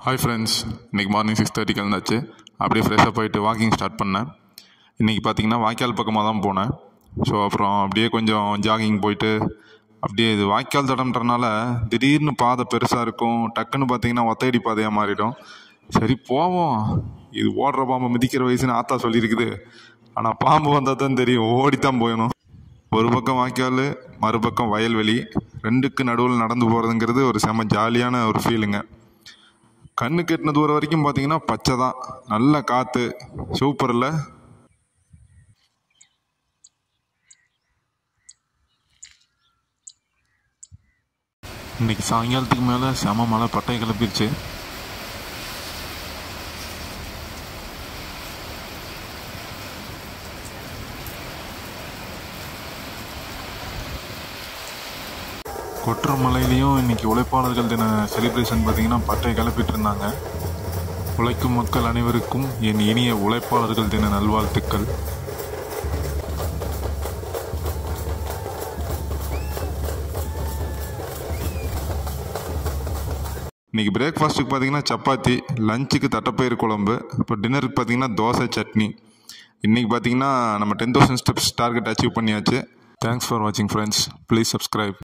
hi friends இன்றைக்கி morning six தேர்ட்டிக்கு எழுந்தாச்சு அப்படியே ஃப்ரெஷ்ஷாக போயிட்டு வாக்கிங் ஸ்டார்ட் பண்ணேன் இன்றைக்கி பார்த்தீங்கன்னா வாய்க்கால் பக்கமாக தான் போனேன் ஸோ அப்புறம் அப்படியே கொஞ்சம் ஜாகிங் போயிட்டு அப்படியே இது வாய்க்கால் தடம்ன்றனால திடீர்னு பாதை பெருசாக இருக்கும் டக்குன்னு பார்த்தீங்கன்னா ஒத்தையடி பாதையாக மாறிடும் சரி போவோம் இது ஓடுற பாம்பு மிதிக்கிற வயசுன்னு ஆத்தா சொல்லியிருக்குது ஆனால் பாம்பு வந்தால் தான் தெரியும் ஓடித்தான் போயணும் ஒரு பக்கம் வாய்க்கால் மறுபக்கம் வயல்வெளி ரெண்டுக்கு நடுவில் நடந்து போகிறதுங்கிறது ஒரு செம ஜாலியான ஒரு ஃபீலுங்க கண்ணு கெட்டின தூரம் வரைக்கும் பார்த்தீங்கன்னா பச்சை தான் நல்ல காற்று சூப்பரில் இன்னைக்கு சாயங்காலத்துக்கு மேலே செம மழை பட்டை கிளப்பிருச்சு கொற்ற மலையிலையும் இன்னைக்கு உழைப்பாளர்கள் தின செலிப்ரேஷன் பார்த்தீங்கன்னா பட்டை கிளப்பிட்டு இருந்தாங்க உழைக்கும் மக்கள் அனைவருக்கும் என் இனிய உழைப்பாளர்கள் தின நல்வாழ்த்துக்கள் இன்னைக்கு பிரேக்ஃபாஸ்ட்டுக்கு பார்த்தீங்கன்னா சப்பாத்தி லஞ்சுக்கு தட்டைப்பயிறு குழம்பு இப்போ டின்னருக்கு பார்த்தீங்கன்னா தோசை சட்னி இன்னைக்கு பார்த்தீங்கன்னா நம்ம ten thousand steps target achieve பண்ணியாச்சு தேங்க்ஸ் ஃபார் வாட்சிங் ஃப்ரெண்ட்ஸ் ப்ளீஸ் சப்ஸ்கிரைப்